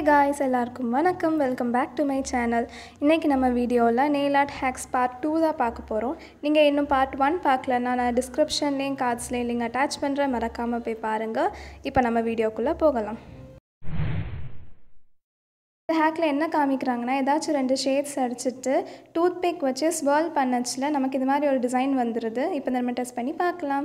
guys எல்லாருக்கும் வணக்கம் welcome back to my channel இன்றைக்கி நம்ம வீடியோவில் nail art hacks part two தான் பார்க்க போகிறோம் நீங்கள் இன்னும் பார்ட் ஒன் பார்க்கலன்னா நான் டிஸ்கிரிப்ஷன்லேயும் கார்ட்ஸ்லேயும் லிங்க் அட்டாச் பண்ணுறேன் மறக்காமல் போய் பாருங்கள் இப்போ நம்ம வீடியோக்குள்ளே போகலாம் இந்த ஹேக்கில் என்ன காமிக்கிறாங்கன்னா ஏதாச்சும் ரெண்டு ஷேட்ஸ் அடிச்சுட்டு டூத் பிக் வச்சு ஸ்வேர்ல் பண்ணச்சில் நமக்கு இது மாதிரி ஒரு டிசைன் வந்துடுது இப்போ நம்ம டெஸ்ட் பண்ணி பார்க்கலாம்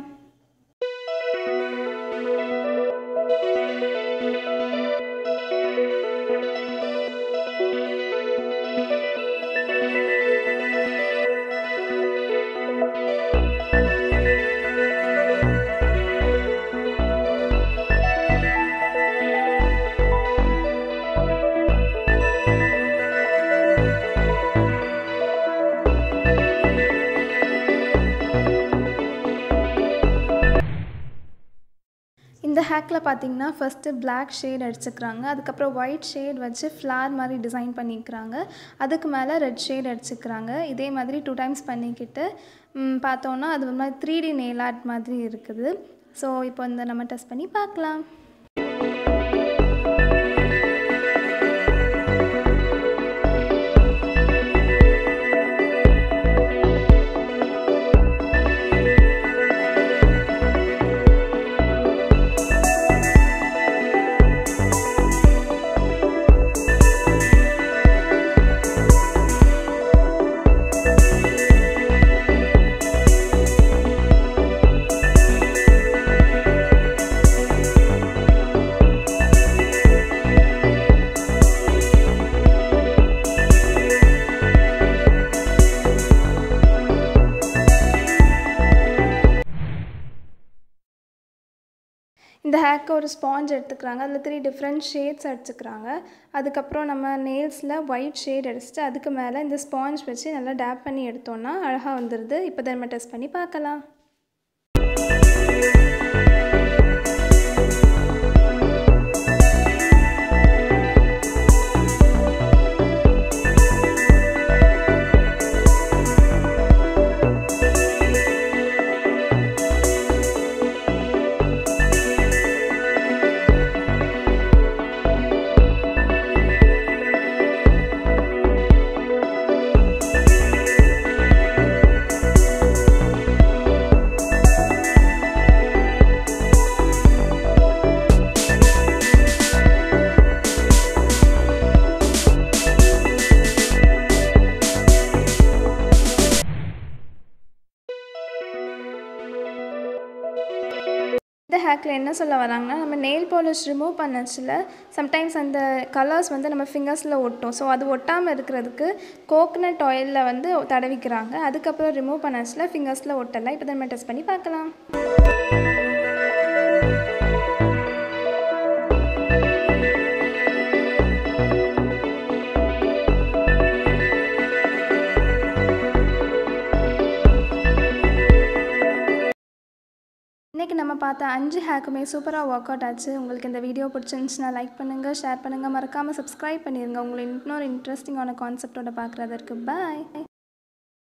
இந்த ஹேக்கில் பார்த்தீங்கன்னா ஃபஸ்ட்டு பிளாக் ஷேட் அடிச்சுக்கிறாங்க அதுக்கப்புறம் ஒயிட் ஷேட் வச்சு ஃப்ளார் மாதிரி டிசைன் பண்ணிக்கிறாங்க அதுக்கு மேலே ரெட் ஷேட் அடிச்சுக்கிறாங்க இதே மாதிரி டூ டைம்ஸ் பண்ணிக்கிட்டு ம், பார்த்தோன்னா அது ஒரு மாதிரி த்ரீ டி நெயில் ஆர்ட் மாதிரி இருக்குது ஸோ இப்போ இந்த நம்ம டெஸ்ட் பண்ணி பார்க்கலாம் இந்த ஹேக்கு ஒரு ஸ்பாஞ்ச் எடுத்துக்கிறாங்க அதில் த்ரீ டிஃப்ரெண்ட் ஷேட்ஸ் அடிச்சுக்கிறாங்க அதுக்கப்புறம் நம்ம நெயில்ஸில் ஒயிட் ஷேட் அடிச்சுட்டு அதுக்கு மேலே இந்த ஸ்பாஞ்ச் வச்சு நல்லா டேப் பண்ணி எடுத்தோன்னா அழகாக வந்துடுது இப்போ தான் நம்ம டெஸ்ட் பண்ணி பார்க்கலாம் இந்த ஹேக்கில் என்ன சொல்ல வராங்கன்னா நம்ம நெயில் பாலிஷ் ரிமூவ் பண்ணச்சில் சம்டைம்ஸ் அந்த கலர்ஸ் வந்து நம்ம ஃபிங்கர்ஸில் ஒட்டும் ஸோ அது ஒட்டாமல் இருக்கிறதுக்கு கோகனட் ஆயிலில் வந்து தடவிக்கிறாங்க அதுக்கப்புறம் ரிமூவ் பண்ணச்சில் ஃபிங்கர்ஸில் ஒட்டலை இப்போ தான் நம்ம டெஸ்ட் பண்ணி பார்க்கலாம் இன்றைக்கி நம்ம பார்த்த அஞ்சு ஹேக்குமே சூப்பராக ஒர்க் அவுட் ஆச்சு உங்களுக்கு இந்த வீடியோ பிடிச்சிருந்துச்சுன்னா லைக் பண்ணுங்கள் ஷேர் பண்ணுங்கள் மறக்காமல் சப்ஸ்கிரைப் பண்ணிடுங்க உங்களை இன்னொரு இன்ட்ரெஸ்டிங்கான கான்செப்டோட பார்க்குறதற்கு பாய்